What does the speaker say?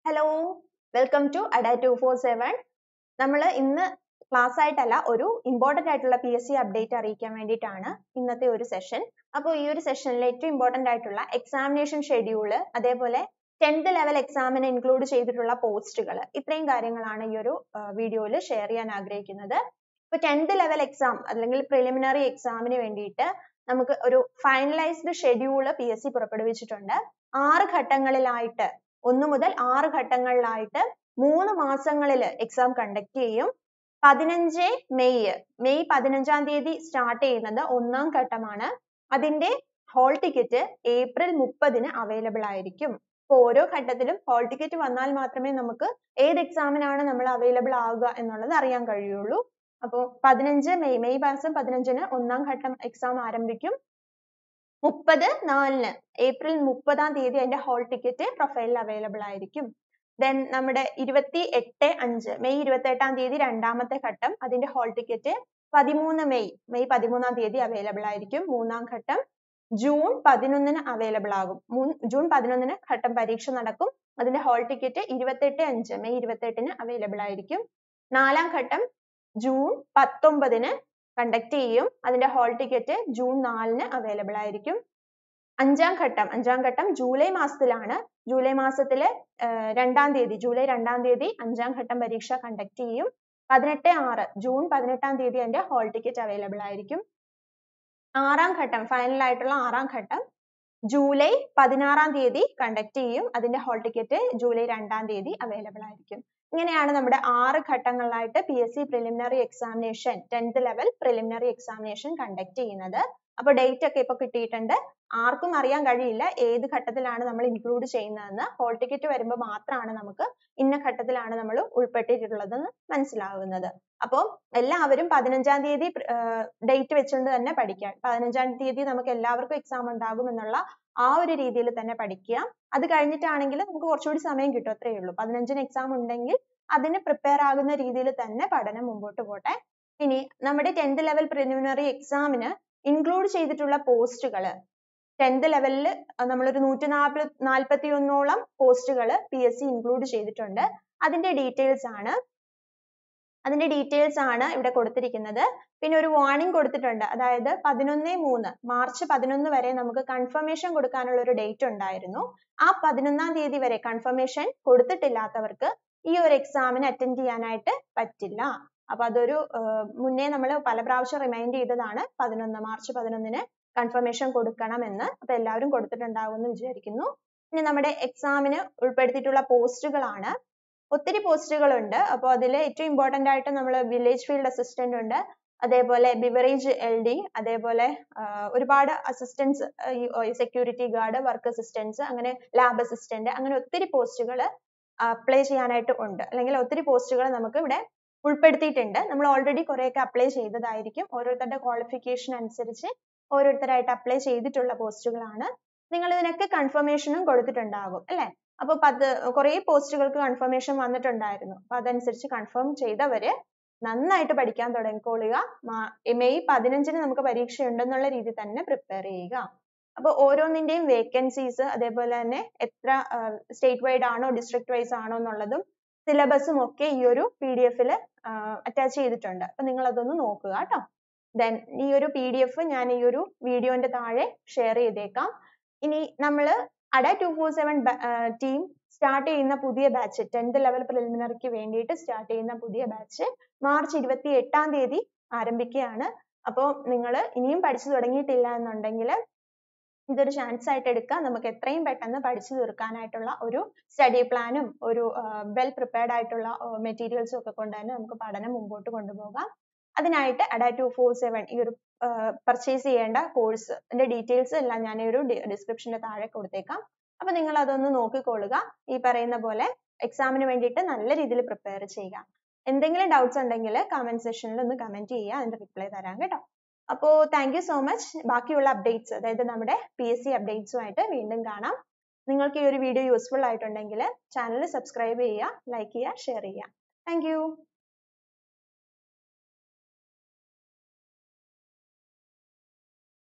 hello welcome to Adda two four seven നമ്മൾ ഇന്ന് class ആയിട്ടല്ല ഒരു ഇമ്പോർട്ടന്റ് ആയിട്ടുള്ള പി എസ് സി അപ്ഡേറ്റ് അറിയിക്കാൻ വേണ്ടിയിട്ടാണ് ഇന്നത്തെ ഒരു സെഷൻ അപ്പോൾ ഈ ഒരു സെഷനിൽ ഏറ്റവും ഇമ്പോർട്ടന്റ് ആയിട്ടുള്ള എക്സാമിനേഷൻ ഷെഡ്യൂള് അതേപോലെ ടെൻത്ത് ലെവൽ എക്സാമിന് ഇൻക്ലൂഡ് ചെയ്തിട്ടുള്ള പോസ്റ്റുകൾ ഇത്രയും കാര്യങ്ങളാണ് ഈ ഒരു വീഡിയോയിൽ ഷെയർ ചെയ്യാൻ ആഗ്രഹിക്കുന്നത് ഇപ്പൊ ടെൻത്ത് ലെവൽ എക്സാം അല്ലെങ്കിൽ പ്രിലിമിനറി എക്സാമിന് വേണ്ടിയിട്ട് നമുക്ക് ഒരു finalised schedule P S C പുറപ്പെടുവിച്ചിട്ടുണ്ട് ആറ് ഘട്ടങ്ങളിലായിട്ട് ഒന്ന് മുതൽ ആറ് ഘട്ടങ്ങളിലായിട്ട് മൂന്ന് മാസങ്ങളിൽ എക്സാം കണ്ടക്ട് ചെയ്യും പതിനഞ്ച് മെയ് മെയ് പതിനഞ്ചാം തീയതി സ്റ്റാർട്ട് ചെയ്യുന്നത് ഒന്നാം ഘട്ടമാണ് അതിന്റെ ഹോൾ ടിക്കറ്റ് ഏപ്രിൽ മുപ്പതിന് അവൈലബിൾ ആയിരിക്കും അപ്പോൾ ഓരോ ഘട്ടത്തിലും ഹോൾ ടിക്കറ്റ് വന്നാൽ മാത്രമേ നമുക്ക് ഏത് എക്സാമിനാണ് നമ്മൾ അവൈലബിൾ ആവുക എന്നുള്ളത് അറിയാൻ കഴിയുള്ളൂ അപ്പോൾ പതിനഞ്ച് മെയ് മെയ് മാസം പതിനഞ്ചിന് ഒന്നാം ഘട്ടം എക്സാം ആരംഭിക്കും മുപ്പത് നാലിന് ഏപ്രിൽ മുപ്പതാം തീയതി അതിന്റെ ഹോൾ ടിക്കറ്റ് പ്രൊഫൈലിൽ അവൈലബിൾ ആയിരിക്കും ദെൻ നമ്മുടെ ഇരുപത്തി എട്ട് അഞ്ച് മെയ് ഇരുപത്തി എട്ടാം തീയതി രണ്ടാമത്തെ ഘട്ടം അതിന്റെ ഹോൾ ടിക്കറ്റ് പതിമൂന്ന് മെയ് മെയ് പതിമൂന്നാം തീയതി അവൈലബിൾ ആയിരിക്കും മൂന്നാം ഘട്ടം ജൂൺ പതിനൊന്നിന് അവൈലബിൾ ആകും ജൂൺ പതിനൊന്നിന് ഘട്ടം പരീക്ഷ നടക്കും അതിന്റെ ഹോൾ ടിക്കറ്റ് ഇരുപത്തെട്ട് അഞ്ച് മെയ് ഇരുപത്തെട്ടിന് അവൈലബിൾ ആയിരിക്കും നാലാം ഘട്ടം ജൂൺ പത്തൊമ്പതിന് കണ്ടക്ട് ചെയ്യും അതിന്റെ ഹോൾ ടിക്കറ്റ് ജൂൺ നാലിന് അവൈലബിൾ ആയിരിക്കും അഞ്ചാം ഘട്ടം അഞ്ചാം ഘട്ടം ജൂലൈ മാസത്തിലാണ് ജൂലൈ മാസത്തിലെ രണ്ടാം തീയതി ജൂലൈ രണ്ടാം തീയതി അഞ്ചാം ഘട്ടം പരീക്ഷ കണ്ടക്ട് ചെയ്യും പതിനെട്ട് ആറ് ജൂൺ പതിനെട്ടാം തീയതി അതിന്റെ ഹോൾ ടിക്കറ്റ് അവൈലബിൾ ആയിരിക്കും ആറാം ഘട്ടം ഫൈനൽ ആയിട്ടുള്ള ആറാം ഘട്ടം ജൂലൈ പതിനാറാം തീയതി കണ്ടക്ട് ചെയ്യും അതിന്റെ ഹോൾ ടിക്കറ്റ് ജൂലൈ രണ്ടാം തീയതി അവൈലബിൾ ആയിരിക്കും ഇങ്ങനെയാണ് നമ്മുടെ ആറ് ഘട്ടങ്ങളിലായിട്ട് P S C preliminary examination tenth level preliminary examination conduct ചെയ്യുന്നത് അപ്പൊ ഡേറ്റ് ഒക്കെ ഇപ്പൊ കിട്ടിയിട്ടുണ്ട് ആർക്കും അറിയാൻ കഴിയില്ല ഏത് ഘട്ടത്തിലാണ് നമ്മൾ ഇൻക്ലൂഡ് ചെയ്യുന്നതെന്ന് ഹോൾ ടിക്കറ്റ് വരുമ്പോൾ മാത്രമാണ് നമുക്ക് ഇന്ന ഘട്ടത്തിലാണ് നമ്മൾ ഉൾപ്പെട്ടിട്ടുള്ളതെന്ന് മനസ്സിലാവുന്നത് അപ്പോൾ എല്ലാവരും പതിനഞ്ചാം തീയതി ഡേറ്റ് വെച്ചുകൊണ്ട് തന്നെ പഠിക്കുക പതിനഞ്ചാം തീയതി നമുക്ക് എല്ലാവർക്കും എക്സാം ഉണ്ടാകും എന്നുള്ള ആ ഒരു രീതിയിൽ തന്നെ പഠിക്കുക അത് കഴിഞ്ഞിട്ടാണെങ്കിൽ നമുക്ക് കുറച്ചുകൂടി സമയം കിട്ടും അത്രയേ ഉള്ളൂ പതിനഞ്ചിന് എക്സാം ഉണ്ടെങ്കിൽ അതിന് പ്രിപ്പയർ ആകുന്ന രീതിയിൽ തന്നെ പഠനം മുമ്പോട്ട് പോട്ടെ ഇനി നമ്മുടെ ടെൻത്ത് ലെവൽ പ്രിലിമിനറി എക്സാമിന് ഇൻക്ലൂഡ് ചെയ്തിട്ടുള്ള പോസ്റ്റുകൾ ടെൻത്ത് ലെവലിൽ നമ്മളൊരു നൂറ്റി നാൽപ്പത് നാൽപ്പത്തി ഒന്നോളം പോസ്റ്റുകൾ പി എസ് സി ഇൻക്ലൂഡ് ചെയ്തിട്ടുണ്ട് അതിന്റെ ഡീറ്റെയിൽസ് ആണ് അതിന്റെ ഡീറ്റെയിൽസ് ആണ് ഇവിടെ കൊടുത്തിരിക്കുന്നത് പിന്നെ ഒരു വാർണിംഗ് കൊടുത്തിട്ടുണ്ട് അതായത് പതിനൊന്ന് മൂന്ന് മാർച്ച് പതിനൊന്ന് വരെ നമുക്ക് കൺഫർമേഷൻ കൊടുക്കാനുള്ള ഒരു ഡേറ്റ് ഉണ്ടായിരുന്നു ആ പതിനൊന്നാം തീയതി വരെ കൺഫർമേഷൻ കൊടുത്തിട്ടില്ലാത്തവർക്ക് ഈ ഒരു എക്സാമിന് അറ്റൻഡ് ചെയ്യാനായിട്ട് പറ്റില്ല അപ്പൊ അതൊരു മുന്നേ നമ്മൾ പല പ്രാവശ്യം റിമൈൻഡ് ചെയ്തതാണ് പതിനൊന്ന് മാർച്ച് പതിനൊന്നിന് കൺഫർമേഷൻ കൊടുക്കണമെന്ന് അപ്പൊ എല്ലാവരും കൊടുത്തിട്ടുണ്ടാവും എന്ന് വിചാരിക്കുന്നു ഇനി നമ്മുടെ എക്സാമിന് ഉൾപ്പെടുത്തിയിട്ടുള്ള പോസ്റ്റുകളാണ് ഒത്തിരി പോസ്റ്റുകൾ ഉണ്ട് അപ്പോൾ അതിൽ ഏറ്റവും ഇമ്പോർട്ടന്റ് ആയിട്ട് നമ്മൾ വില്ലേജ് ഫീൽഡ് അസിസ്റ്റന്റ് ഉണ്ട് അതേപോലെ ബിവറേജ് എൽ ഡി അതേപോലെ ഒരുപാട് assistance security guard work assistance അങ്ങനെ ലാബ് അസിസ്റ്റന്റ് അങ്ങനെ ഒത്തിരി പോസ്റ്റുകൾ അപ്ലൈ ചെയ്യാനായിട്ട് ഉണ്ട് അല്ലെങ്കിൽ ഒത്തിരി പോസ്റ്റുകൾ നമുക്ക് ഇവിടെ ഉൾപ്പെടുത്തിയിട്ടുണ്ട് നമ്മൾ ഓൾറെഡി കുറെയൊക്കെ അപ്ലൈ ചെയ്തതായിരിക്കും ഓരോരുത്തരുടെ ക്വാളിഫിക്കേഷൻ അനുസരിച്ച് ഓരോരുത്തരായിട്ട് അപ്ലൈ ചെയ്തിട്ടുള്ള പോസ്റ്റുകളാണ് നിങ്ങൾ ഇതിനൊക്കെ കൺഫർമേഷനും കൊടുത്തിട്ടുണ്ടാകും അല്ലെ അപ്പൊ പത്ത് കുറേ പോസ്റ്റുകൾക്ക് കൺഫർമേഷൻ വന്നിട്ടുണ്ടായിരുന്നു അപ്പൊ അതനുസരിച്ച് കൺഫേം ചെയ്തവര് നന്നായിട്ട് പഠിക്കാൻ തുടങ്ങിക്കോളുക മെയ് പതിനഞ്ചിന് നമുക്ക് പരീക്ഷ ഉണ്ടെന്നുള്ള രീതി തന്നെ പ്രിപ്പയർ ചെയ്യുക അപ്പൊ ഓരോന്നിന്റെയും വേക്കൻസീസ് അതേപോലെ തന്നെ എത്ര സ്റ്റേറ്റ് വൈഡ് ആണോ ഡിസ്ട്രിക്ട് വൈസ് ആണോ എന്നുള്ളതും സിലബസും ഒക്കെ ഈ ഒരു പി ഡി എഫിൽ അറ്റാച്ച് ചെയ്തിട്ടുണ്ട് അപ്പൊ നിങ്ങൾ അതൊന്ന് നോക്കുക കേട്ടോ ദെൻ ഈ ഒരു പി ഡി എഫ് ഞാൻ ഈ ഒരു വീഡിയോന്റെ താഴെ ഷെയർ ചെയ്തേക്കാം ഇനി നമ്മൾ Adda two four seven team start ചെയ്യുന്ന പുതിയ ബാച്ച് ടെൻത്ത് ലെവൽ പ്രിലിമിനറിക്ക് വേണ്ടിയിട്ട് സ്റ്റാർട്ട് ചെയ്യുന്ന പുതിയ ബാച്ച് മാർച്ച് ഇരുപത്തി എട്ടാം തീയതി ആരംഭിക്കുകയാണ് അപ്പോൾ നിങ്ങൾ ഇനിയും പഠിച്ചു തുടങ്ങിയിട്ടില്ല എന്നുണ്ടെങ്കിൽ ഇതൊരു ചാൻസ് ആയിട്ട് എടുക്കുക നമുക്ക് എത്രയും പെട്ടെന്ന് പഠിച്ചു തീർക്കാനായിട്ടുള്ള ഒരു സ്റ്റഡി പ്ലാനും ഒരു വെൽ പ്രിപ്പയർഡ് ആയിട്ടുള്ള മെറ്റീരിയൽസും ഒക്കെ കൊണ്ട് തന്നെ നമുക്ക് പഠനം മുമ്പോട്ട് കൊണ്ടുപോകാം അതിനായിട്ട് അഡ ടു ഫോർ സെവൻ ഈ ഒരു പർച്ചേസ് ചെയ്യേണ്ട കോഴ്സ് അതിന്റെ ഡീറ്റെയിൽസ് എല്ലാം ഞാൻ ഈ ഒരു ഡിസ്ക്രിപ്ഷന്റെ താഴെ കൊടുത്തേക്കാം അപ്പൊ നിങ്ങൾ അതൊന്ന് നോക്കിക്കൊള്ളുക ഈ പറയുന്ന പോലെ എക്സാമിന് വേണ്ടിയിട്ട് നല്ല രീതിയിൽ പ്രിപ്പയർ ചെയ്യുക എന്തെങ്കിലും ഡൗട്ട്സ് ഉണ്ടെങ്കിൽ കമന്റ് സെക്ഷനിൽ ഒന്ന് കമന്റ് ചെയ്യുക അതിന്റെ റിപ്ലൈ തരാം കേട്ടോ അപ്പോൾ താങ്ക് യു സോ മച്ച് ബാക്കിയുള്ള അപ്ഡേറ്റ്സ് അതായത് നമ്മുടെ പി എസ് സി അപ്ഡേറ്റ്സുമായിട്ട് വീണ്ടും കാണാം നിങ്ങൾക്ക് ഈ ഒരു വീഡിയോ യൂസ്ഫുൾ ആയിട്ടുണ്ടെങ്കിൽ ചാനൽ സബ്സ്ക്രൈബ് ചെയ്യുക ലൈക്ക് ചെയ്യുക ഷെയർ ചെയ്യുക താങ്ക്